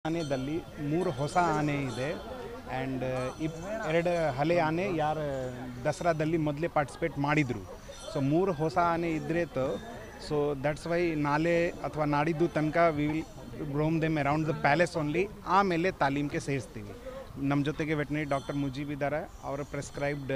ಆನೆದಲ್ಲಿ ಮೂರು ಹೊಸ ಆನೆ ಇದೆ ಆ್ಯಂಡ್ ಇಪ್ ಎರಡು ಹಳೆ ಆನೆ ಯಾರು ದಸರಾದಲ್ಲಿ ಮೊದಲೇ ಪಾರ್ಟಿಸಿಪೇಟ್ ಮಾಡಿದರು ಸೊ ಮೂರು ಹೊಸ ಆನೆ ಇದ್ರೆ ಸೊ ದಟ್ಸ್ ವೈ ನಾಳೆ ಅಥವಾ ನಾಡಿದ್ದು ತನಕ we will roam them around the palace only ಆಮೇಲೆ ತಾಲೀಮ್ಗೆ ಸೇರಿಸ್ತೀವಿ ನಮ್ಮ ಜೊತೆಗೆ ವೆಟನರಿ ಡಾಕ್ಟರ್ ಮುಜೀಬ್ ಇದ್ದಾರೆ ಅವರ ಪ್ರಿಸ್ಕ್ರೈಬ್ಡ್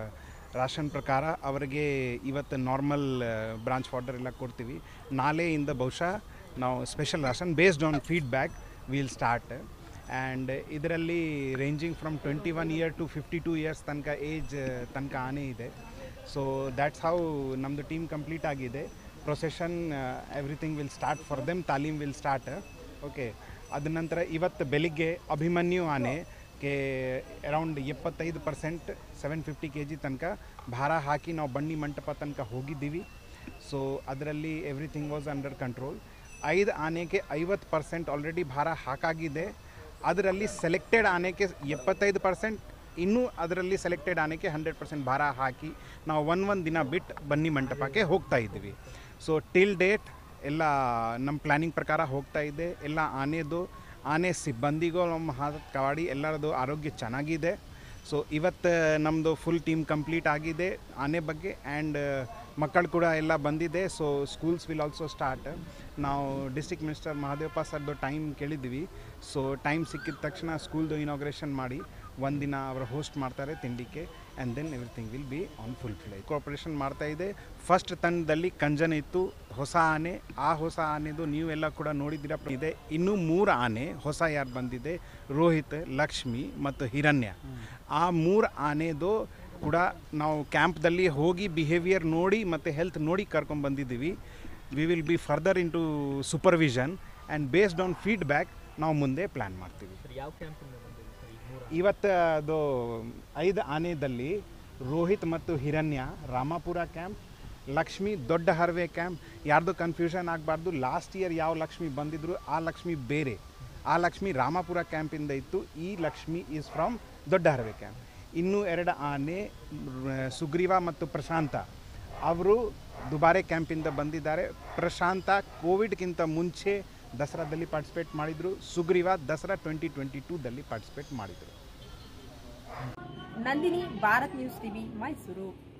ರಾಷನ್ ಪ್ರಕಾರ ಅವರಿಗೆ ಇವತ್ತು ನಾರ್ಮಲ್ ಬ್ರಾಂಚ್ ವಾಟರ್ ಎಲ್ಲ ಕೊಡ್ತೀವಿ ನಾಳೆಯಿಂದ ಬಹುಶಃ ನಾವು special ration based on feedback will start and ಇದರಲ್ಲಿ ranging from twenty one year to fifty two years ತನಕ ಏಜ್ ತನಕ ಆನೆ ಇದೆ ಸೊ ದ್ಯಾಟ್ಸ್ ಹೌ ನಮ್ಮದು ಟೀಮ್ ಕಂಪ್ಲೀಟ್ ಆಗಿದೆ procession everything will start for them ತಾಲೀಮ್ ವಿಲ್ ಸ್ಟಾರ್ಟ್ ಓಕೆ ಅದ ನಂತರ ಇವತ್ತು ಬೆಳಿಗ್ಗೆ ಅಭಿಮನ್ಯು ಆನೆ ಕೆ ಅರೌಂಡ್ ಎಪ್ಪತ್ತೈದು percent seven fifty K G ತನಕ ಭಾರ ಹಾಕಿ ನಾವು ಬನ್ನಿ ಮಂಟಪ ತನಕ ಹೋಗಿದ್ದೀವಿ ಸೊ ಅದರಲ್ಲಿ ಎವ್ರಿಥಿಂಗ್ ವಾಸ್ ಅಂಡರ್ ಕಂಟ್ರೋಲ್ ಐದು ಆನೆಗೆ ಐವತ್ತು ಪರ್ಸೆಂಟ್ ಆಲ್ರೆಡಿ ಭಾರ ಹಾಕಾಗಿದೆ ಅದರಲ್ಲಿ ಸೆಲೆಕ್ಟೆಡ್ ಆನೆಗೆ ಎಪ್ಪತ್ತೈದು ಪರ್ಸೆಂಟ್ ಇನ್ನೂ ಅದರಲ್ಲಿ ಸೆಲೆಕ್ಟೆಡ್ ಆನೆಗೆ ಹಂಡ್ರೆಡ್ ಪರ್ಸೆಂಟ್ ಭಾರ ಹಾಕಿ ನಾವು ಒನ್ ಒಂದು ದಿನ ಬಿಟ್ಟು ಬನ್ನಿ ಮಂಟಪಕ್ಕೆ ಹೋಗ್ತಾ ಇದ್ದೀವಿ ಸೊ ಟಿಲ್ ಡೇಟ್ ಎಲ್ಲ ನಮ್ಮ ಪ್ಲ್ಯಾನಿಂಗ್ ಪ್ರಕಾರ ಹೋಗ್ತಾ ಇದೆ ಎಲ್ಲ ಆನೆದು ಆನೆ ಸಿಬ್ಬಂದಿಗೂ ನಮ್ಮ ಹಾತ್ ಕವಾಡಿ ಎಲ್ಲರದು ಆರೋಗ್ಯ ಚೆನ್ನಾಗಿದೆ ಸೊ ಇವತ್ತು ನಮ್ಮದು ಫುಲ್ ಟೀಮ್ ಕಂಪ್ಲೀಟ್ ಆಗಿದೆ ಆನೆ ಬಗ್ಗೆ ಆ್ಯಂಡ್ ಮಕ್ಕಳು ಕೂಡ ಎಲ್ಲ ಬಂದಿದೆ so schools will also start ನಾವು ಡಿಸ್ಟ್ರಿಕ್ಟ್ ಮಿನಿಸ್ಟರ್ ಮಹಾದೇವಪ್ಪ ಸರ್ದು ಟೈಮ್ ಕೇಳಿದ್ವಿ ಸೊ ಟೈಮ್ ಸಿಕ್ಕಿದ ತಕ್ಷಣ ಸ್ಕೂಲ್ದು ಇನಾಗ್ರೇಷನ್ ಮಾಡಿ ಒಂದಿನ ಅವರು ಹೋಸ್ಟ್ ಮಾಡ್ತಾರೆ ತಿಂಡಿಗೆ and then everything will be on full fly cooperation ಮಾಡ್ತಾ ಇದೆ ಫಸ್ಟ್ ತಂಡದಲ್ಲಿ ಕಂಜನ ಇತ್ತು ಹೊಸ ಆನೆ ಆ ಹೊಸ ಆನೆದು ನೀವೆಲ್ಲ ಕೂಡ ನೋಡಿದ್ದೀರ ಇದೆ ಇನ್ನೂ ಮೂರು ಆನೆ ಹೊಸ ಯಾರು ಬಂದಿದೆ ರೋಹಿತ್ ಲಕ್ಷ್ಮಿ ಮತ್ತು ಹಿರಣ್ಯ ಆ ಮೂರು ಆನೆದು ಕೂಡ ನಾವು ಕ್ಯಾಂಪ್ದಲ್ಲಿ ಹೋಗಿ ಬಿಹೇವಿಯರ್ ನೋಡಿ ಮತ್ತು ಹೆಲ್ತ್ ನೋಡಿ ಕರ್ಕೊಂಡು ಬಂದಿದ್ದೀವಿ we will be further into supervision and based on feedback ನಾವು ಮುಂದೆ ಪ್ಲ್ಯಾನ್ ಮಾಡ್ತೀವಿ ಸರ್ ಯಾವ ಕ್ಯಾಂಪಿಂದ ಬಂದಿದೆ ಸರ್ ಈಗ ಮೂರು ಇವತ್ತು ಅದು ಐದು ಆನೆದಲ್ಲಿ ರೋಹಿತ್ ಮತ್ತು ಹಿರಣ್ಯ ರಾಮಾಪುರ ಕ್ಯಾಂಪ್ ಲಕ್ಷ್ಮಿ ದೊಡ್ಡ ಹರ್ವೆ ಕ್ಯಾಂಪ್ ಯಾರ್ದು ಕನ್ಫ್ಯೂಷನ್ ಆಗಬಾರ್ದು ಲಾಸ್ಟ್ ಇಯರ್ ಯಾವ ಲಕ್ಷ್ಮಿ ಬಂದಿದ್ರು ಆ ಲಕ್ಷ್ಮಿ ಬೇರೆ ಆ ಲಕ್ಷ್ಮಿ ರಾಮಾಪುರ ಕ್ಯಾಂಪಿಂದ ಇತ್ತು ಈ ಲಕ್ಷ್ಮಿ ಈಸ್ ಫ್ರಮ್ ದೊಡ್ಡ ಹರ್ವೆ ಕ್ಯಾಂಪ್ ಇನ್ನೂ ಎರಡು ಆನೆ ರ- ಸುಗ್ರೀವ ಮತ್ತು ಪ್ರಶಾಂತ ಅವರು ದುಬಾರೆ ಕ್ಯಾಂಪಿಂದ ಬಂದಿದ್ದಾರೆ ಪ್ರಶಾಂತ ಕೋವಿಡ್ಗಿಂತ ಮುಂಚೆ ದಸರಾದಲ್ಲಿ ಪಾರ್ಟಿಸಿಪೇಟ್ ಮಾಡಿದರು ಸುಗ್ರೀವ ದಸರಾ ಟ್ವೆಂಟಿ ಟ್ವೆಂಟಿ ಟೂದಲ್ಲಿ ಪಾರ್ಟಿಸಿಪೇಟ್ ಮಾಡಿದರು ನಂದಿನಿ ಭಾರತ್ ನ್ಯೂಸ್ ಟಿವಿ ಮೈಸೂರು